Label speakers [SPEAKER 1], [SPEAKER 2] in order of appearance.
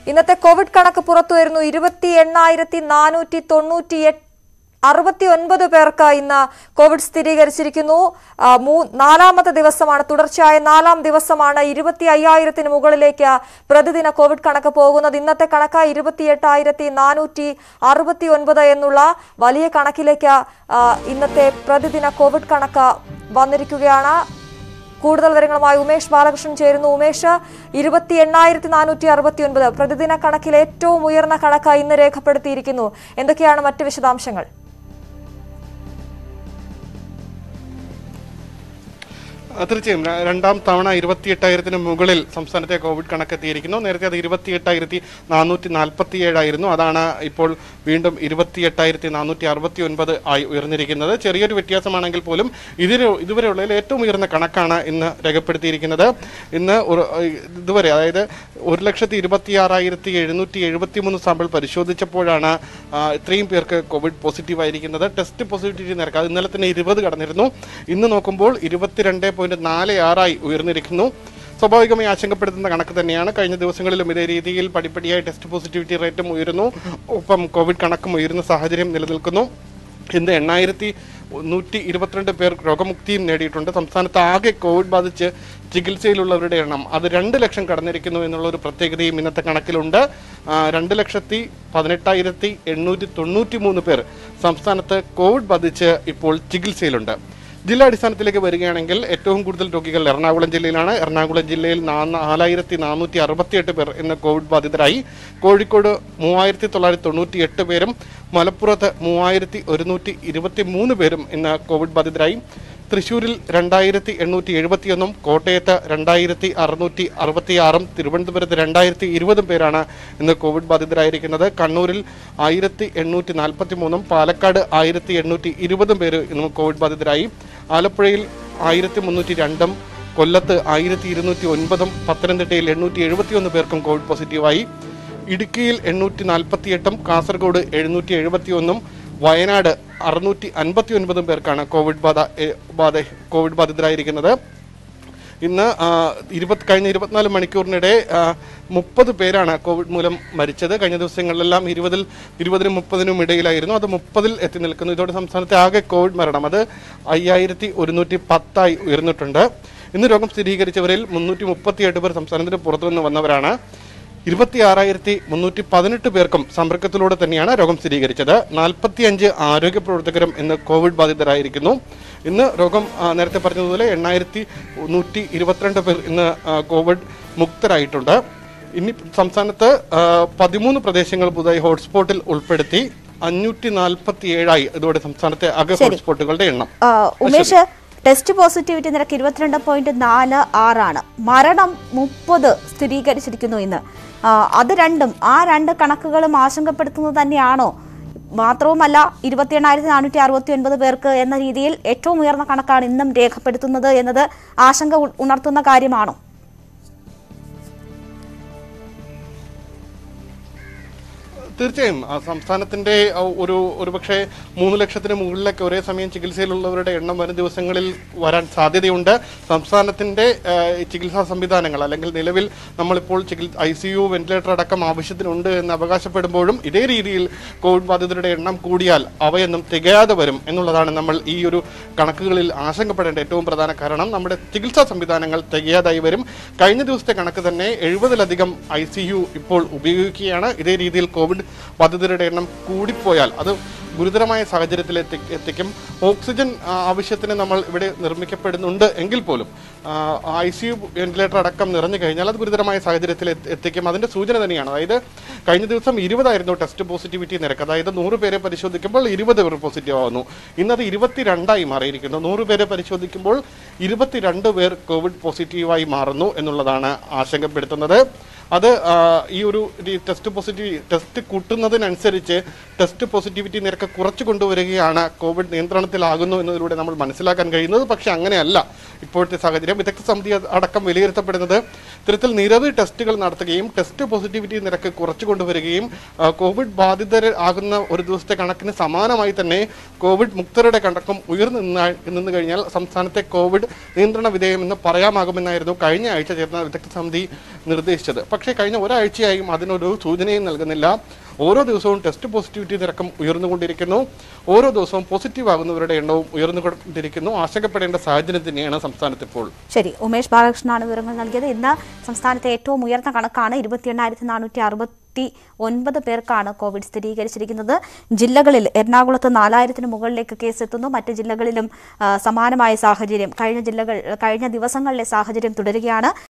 [SPEAKER 1] ഇന്നത്തെ കോവിഡ് കണക്ക് പുറത്തു വരുന്നു ഇരുപത്തി എണ്ണായിരത്തി നാനൂറ്റി തൊണ്ണൂറ്റി എട്ട് അറുപത്തി ഒൻപത് പേർക്ക് ഇന്ന് കോവിഡ് സ്ഥിരീകരിച്ചിരിക്കുന്നു ആ, മൂ- നാലാമത്തെ ദിവസമാണ് തുടർച്ചയായ നാലാം ദിവസമാണ് ഇരുപത്തി അയ്യായിരത്തിന് മുകളിലേക്ക് പ്രതിദിന കോവിഡ് കണക്ക് പോകുന്നത് ഇന്നത്തെ കണക്ക് ഇരുപത്തി എട്ടായിരത്തി നാനൂറ്റി അറുപത്തി ഒൻപത് എന്നുള്ള വലിയ കണക്കിലേക്ക് ആ, ഇന്നത്തെ പ്രതിദിന കോവിഡ് കണക്ക് വന്നിരിക്കുകയാണ് കൂടുതൽ വിവരങ്ങളുമായി ഉമേഷ് ബാലകൃഷ്ണൻ ചേരുന്നു ഉമേഷ് ഇരുപത്തി എണ്ണായിരത്തി നാനൂറ്റി അറുപത്തി ഒൻപത് പ്രതിദിന കണക്കിൽ ഏറ്റവും ഉയർന്ന കണക്ക് ഇന്ന് രേഖപ്പെടുത്തിയിരിക്കുന്നു എന്തൊക്കെയാണ് മറ്റ് വിശദാംശങ്ങൾ
[SPEAKER 2] ആ, തീർച്ചയായും ര- രണ്ടാം തവണ ഇരുപത്തിയെട്ടായിരത്തിന് മുകളിൽ സംസ്ഥാനത്തെ കോവിഡ് കണക്കെത്തിയിരിക്കുന്നു നേരത്തെ അത് ഇരുപത്തിയെട്ടായിരത്തി നാനൂറ്റി നാൽപ്പത്തി ഏഴായിരുന്നു അതാണ് ഇപ്പോൾ വീണ്ടും ഇരുപത്തിയെട്ടായിരത്തി നാനൂറ്റി അറുപത്തി ഒൻപത് ആയി ഉയർന്നിരിക്കുന്നത് ചെറിയൊരു വ്യത്യാസമാണെങ്കിൽ പോലും ഇതിന് ഇതുവരെയുള്ളതിൽ ഏറ്റവും ഉയർന്ന കണക്കാണ് ഇന്ന് രേഖപ്പെടുത്തിയിരിക്കുന്നത് ഇന്ന് ഒരു- ഇതുവരെ അതായത് ഒരു ലക്ഷത്തി ഇരുപത്തി ആറായിരത്തി എഴുന്നൂറ്റി എഴുപത്തി മൂന്ന് സാമ്പിൾ പരിശോധിച്ചപ്പോഴാണ് ആ, ഇത്രയും പേർക്ക് കോവിഡ് പോസിറ്റീവ് ആയിരിക്കുന്നത് ടെസ്റ്റ് പോസിറ്റിവിറ്റി നിരക്ക് അത് ഇന്നലെ തന്നെ ഇരുപത് കടന്നിരുന്നു ഇന്ന് നോക്കുമ്പോൾ ഇരുപത്തിരണ്ട് പോയിന്റ് നാല് ആറായി ഉയർന്നിരിക്കുന്നു സ്വാഭാവികമായി ആശങ്കപ്പെടുത്തുന്ന കണക്ക് തന്നെയാണ് കഴിഞ്ഞ ദിവസങ്ങളിലും ഇതേ രീതിയിൽ പടിപ്പടിയായി ടെസ്റ്റ് പോസിറ്റിവിറ്റി റേറ്റും ഉയരുന്നു ഒപ്പം കോവിഡ് കണക്കും ഉയരുന്ന സാഹചര്യം നിലനിൽക്കുന്നു ഇന്ന് എണ്ണായിരത്തി നൂറ്റി ഇരുപത്തിരണ്ട് പേർ രോഗമുക്തിയും നേടിയിട്ടുണ്ട് സംസ്ഥാനത്ത് ആകെ കോവിഡ് ബാധിച്ച് ചികിത്സയിലുള്ളവരുടെ എണ്ണം അത് രണ്ട് ലക്ഷം കടന്നിരിക്കുന്നു എന്നുള്ള ഒരു പ്രത്യേകതയും ഇന്നത്തെ കണക്കിലുണ്ട് ആ, രണ്ട് ലക്ഷത്തി പതിനെട്ടായിരത്തി എണ്ണൂറ്റി തൊണ്ണൂറ്റി മൂന്ന് പേർ സംസ്ഥാനത്ത് കോവിഡ് ബാധിച്ച് ഇപ്പോൾ ചികിത്സയിലുണ്ട് ജില്ലാടിസ്ഥാനത്തിലേക്ക് വരികയാണെങ്കിൽ ഏറ്റവും കൂടുതൽ രോഗികൾ എറണാകുളം ജില്ലയിലാണ് എറണാകുളം ജില്ലയിൽ നാ- നാലായിരത്തി നാനൂറ്റി അറുപത്തിയെട്ട് പേർ ഇന്ന് കോവിഡ് ബാധിതരായി കോഴിക്കോട് മൂവായിരത്തി തൊള്ളായിരത്തി തൊണ്ണൂറ്റി എട്ട് പേരും മലപ്പുറത്ത് മൂവായിരത്തി ഒരുന്നൂറ്റി ഇരുപത്തി മൂന്ന് പേരും ഇന്ന് കോവിഡ് ബാധിതരായി തൃശൂരിൽ രണ്ടായിരത്തി എണ്ണൂറ്റി എഴുപത്തിയൊന്നും കോട്ടയത്ത് രണ്ടായിരത്തി അറുന്നൂറ്റി അറുപത്തിയാറും തിരുവനന്തപുരത്ത് രണ്ടായിരത്തി ഇരുപതും പേരാണ് ഇന്ന് കോവിഡ് ബാധിതരായിരിക്കുന്നത് കണ്ണൂരിൽ ആയിരത്തി എണ്ണൂറ്റി നാൽപ്പത്തി മൂന്നും പാലക്കാട് ആയിരത്തി എണ്ണൂറ്റി ഇരുപതും പേര് ഇന്ന് കോവിഡ് ബാധിതരായി ആലപ്പുഴയിൽ ആയിരത്തി മുന്നൂറ്റി രണ്ടും കൊല്ലത്ത് ആയിരത്തി ഇരുന്നൂറ്റി ഒൻപതും പത്തനംതിട്ടയിൽ എണ്ണൂറ്റി എഴുപത്തിയൊന്ന് പേർക്കും കോവിഡ് പോസിറ്റീവായി ഇടുക്കിയിൽ എണ്ണൂറ്റി നാൽപ്പത്തിയെട്ടും കാസർഗോഡ് എഴുന്നൂറ്റി എഴുപത്തി ഒന്നും വയനാട് അറുന്നൂറ്റി അൻപത്തി ഒൻപതും പേർക്കാണ് കോവിഡ് ബാധ ഏ, ബാധ കോവിഡ് ബാധിതരായിരിക്കുന്നത് ഇന്ന് ആ, ഇരുപത് കഴിഞ്ഞ ഇരുപത്തിനാല് മണിക്കൂറിനിടെ മുപ്പത് പേരാണ് കോവിഡ് മൂലം മരിച്ചത് കഴിഞ്ഞ ദിവസങ്ങളിലെല്ലാം ഇരുപതിൽ ഇരുപതിനും മുപ്പതിനും ഇടയിലായിരുന്നു അത് മുപ്പതിൽ എത്തി നിൽക്കുന്നു ഇതോടെ സംസ്ഥാനത്തെ ആകെ കോവിഡ് മരണം അത് അയ്യായിരത്തി ഒരുന്നൂറ്റി പത്തായി ഉയർന്നിട്ടുണ്ട് ഇന്ന് രോഗം സ്ഥിരീകരിച്ചവരിൽ മുന്നൂറ്റി മുപ്പത്തിയെട്ട് പേർ സംസ്ഥാനത്തിന് പുറത്തുനിന്ന് വന്നവരാണ് ഇരുപത്തി ആറായിരത്തി മുന്നൂറ്റി പതിനെട്ട് പേർക്കും സമ്പർക്കത്തിലൂടെ തന്നെയാണ് രോഗം സ്ഥിരീകരിച്ചത് നാൽപ്പത്തിയഞ്ച് ആരോഗ്യ പ്രവർത്തകരും ഇന്ന് കോവിഡ് ബാധിതരായിരിക്കുന്നു ഇന്ന് രോഗം ആ, നേരത്തെ പറഞ്ഞതുപോലെ എണ്ണായിരത്തി നൂറ്റി ഇരുപത്തിരണ്ട് പേർ ഇന്ന് ആ, കോവിഡ് മുക്തരായിട്ടുണ്ട് ഇനി സംസ്ഥാനത്ത് ആ, പതിമൂന്ന് പ്രദേശങ്ങൾ പുതുതായി ഹോട്ട്സ്പോട്ടിൽ ഉൾപ്പെടുത്തി അഞ്ഞൂറ്റി നാൽപ്പത്തി ഏഴായി ഇതോടെ സംസ്ഥാനത്തെ ആകെ ഹോട്ട്സ്പോട്ടുകളുടെ എണ്ണം
[SPEAKER 3] ആ, ഉമേഷ് ടെസ്റ്റ് പോസിറ്റിവിറ്റി നിരക്ക് ഇരുപത്തിരണ്ട് പോയിന്റ് നാല് ആറാണ് മരണം മുപ്പത് സ്ഥിരീകരിച്ചിരിക്കുന്നു ഇന്ന് ആ, അത് രണ്ടും ആ രണ്ട് കണക്കുകളും ആശങ്കപ്പെടുത്തുന്നത് തന്നെയാണോ മാത്രവുമല്ല ഇരുപത്തി എണ്ണായിരത്തി നാനൂറ്റി അറുപത്തി ഒൻപത് പേർക്ക് എന്ന രീതിയിൽ ഏറ്റവും ഉയർന്ന കണക്കാണ് ഇന്നും രേഖപ്പെടുത്തുന്നത് എന്നത് ആശങ്ക ഉ- ഉണർത്തുന്ന കാര്യമാണോ
[SPEAKER 2] തീർച്ചയായും ആ സംസ്ഥാനത്തിന്റെ ആ, ഒരു ഒരുപക്ഷെ മൂന്ന് ലക്ഷത്തിന് മുകളിലൊക്കെ ഒരേ സമയം ചികിത്സയിലുള്ളവരുടെ എണ്ണം വരും ദിവസങ്ങളിൽ വരാൻ സാധ്യതയുണ്ട് സംസ്ഥാനത്തിന്റെ ആ, ഈ ചികിത്സാ സംവിധാനങ്ങൾ അല്ലെങ്കിൽ നിലവിൽ നമ്മളിപ്പോൾ ചികിത്സ ഐ സി യു വെന്റിലേറ്റർ അടക്കം ആവശ്യത്തിനുണ്ട് എന്ന് അവകാശപ്പെടുമ്പോഴും ഇതേ രീതിയിൽ കോവിഡ് ബാധിതരുടെ എണ്ണം കൂടിയാൽ അവയൊന്നും തികയാതെ വരും എന്നുള്ളതാണ് നമ്മൾ ഈ ഒരു കണക്കുകളിൽ ആശങ്കപ്പെടേണ്ട ഏറ്റവും പ്രധാന കാരണം നമ്മുടെ ചികിത്സാ സംവിധാനങ്ങൾ തികയാതായി വരും കഴിഞ്ഞ ദിവസത്തെ കണക്ക് തന്നെ എഴുപതിലധികം ഐ സി യു ഇപ്പോൾ ഉപയോഗിക്കുകയാണ് ഇതേ രീതിയിൽ കോവിഡ് ബാധിതരുടെ എണ്ണം കൂടിപ്പോയാൽ അത് ഗുരുതരമായ സാഹചര്യത്തിൽ എത്തി എത്തിക്കും ഓക്സിജൻ ആ, ആവശ്യത്തിന് നമ്മൾ ഇവിടെ നിർമ്മിക്കപ്പെടുന്നുണ്ട് എങ്കിൽ പോലും ഐ സി യു വെന്റിലേറ്റർ അടക്കം നിറഞ്ഞു കഴിഞ്ഞാൽ അത് ഗുരുതരമായ സാഹചര്യത്തിൽ എത്തി- എത്തിക്കും അതിന്റെ സൂചന തന്നെയാണ് അതായത് കഴിഞ്ഞ ദിവസം ഇരുപതായിരുന്നു ടെസ്റ്റ് പോസിറ്റിവിറ്റി നിരക്ക് അതായത് നൂറ് പേരെ പരിശോധിക്കുമ്പോൾ ഇരുപത് പേർ പോസിറ്റീവ് ആവുന്നു ഇന്നത് ഇരുപത്തിരണ്ടായി മാറിയിരിക്കുന്നു നൂറ് പേരെ പരിശോധിക്കുമ്പോൾ ഇരുപത്തിരണ്ട് പേർ കോവിഡ് പോസിറ്റീവായി മാറുന്നു എന്നുള്ളതാണ് ആശങ്കപ്പെടുത്തുന്നത് അത് ആ, ഈ ഒരു ഈ ടെസ്റ്റ് പോസിറ്റീവ് ടെസ്റ്റ് കൂട്ടുന്നതിനനുസരിച്ച് ടെസ്റ്റ് പോസിറ്റിവിറ്റി നിരക്ക് കുറച്ചു കൊണ്ടുവരികയാണ് കോവിഡ് നിയന്ത്രണത്തിലാകുന്നു എന്നതിലൂടെ നമ്മൾ മനസ്സിലാക്കാൻ കഴിയുന്നത് പക്ഷേ അങ്ങനെയല്ല ഇപ്പോഴത്തെ സാഹചര്യം വിദഗ്ധ സമിതി അടക്കം വിലയിരുത്തപ്പെടുന്നത് ഇത്തരത്തിൽ നിരവധി ടെസ്റ്റുകൾ നടത്തുകയും ടെസ്റ്റ് പോസിറ്റിവിറ്റി നിരക്ക് കുറച്ചു കൊണ്ടുവരികയും ആ, കോവിഡ് ബാധിതർ ആകുന്ന ഒരു ദിവസത്തെ കണക്കിന് സമാനമായി തന്നെ കോവിഡ് മുക്തരുടെ കണക്കും ഉയർന്നു നിന്ന- നിന്ന് കഴിഞ്ഞാൽ സംസ്ഥാനത്തെ കോവിഡ് നിയന്ത്രണ വിധേയമെന്ന് പറയാമാകുമെന്നായിരുന്നു കഴിഞ്ഞ ആഴ്ച ചേർന്ന വിദഗ്ധ സമിതി നിർദ്ദേശിച്ചത് പക്ഷേ കഴിഞ്ഞ ഒരാഴ്ചയായും അതിനൊരു സൂചനയും നൽകുന്നില്ല ഓരോ ദിവസവും ടെസ്റ്റ് പോസിറ്റിവിറ്റി നിരക്കും ഉയർന്നുകൊണ്ടിരിക്കുന്നു ഓരോ ദിവസവും പോസിറ്റീവ് ആകുന്നവരുടെ എണ്ണവും ഉയർന്നുകൊണ്ടിരിക്കുന്നു ആശങ്കപ്പെടേണ്ട സാഹചര്യം തന്നെയാണ് സംസ്ഥാനത്ത് ഇപ്പോൾ
[SPEAKER 3] ശരി ഉമേഷ് ബാലകൃഷ്ണനാണ് വിവരങ്ങൾ നൽകിയത് ഇന്ന് സംസ്ഥാനത്തെ ഏറ്റവും ഉയർന്ന കണക്കാണ് ഇരുപത്തി എണ്ണായിരത്തി നാനൂറ്റി അറുപത്തി ഒൻപത് പേർക്കാണ് കോവിഡ് സ്ഥിരീകരിച്ചിരിക്കുന്നത് ജില്ലകളിൽ എറണാകുളത്ത് നാലായിരത്തിന് മുകളിലേക്ക് കേസ് എത്തുന്നു മറ്റ് ജില്ലകളിലും ആ, സമാനമായ സാഹചര്യം കഴിഞ്ഞ ജില്ലകൾ കഴിഞ്ഞ ദിവസങ്ങളിലെ സാഹചര്യം തുടരുകയാണ്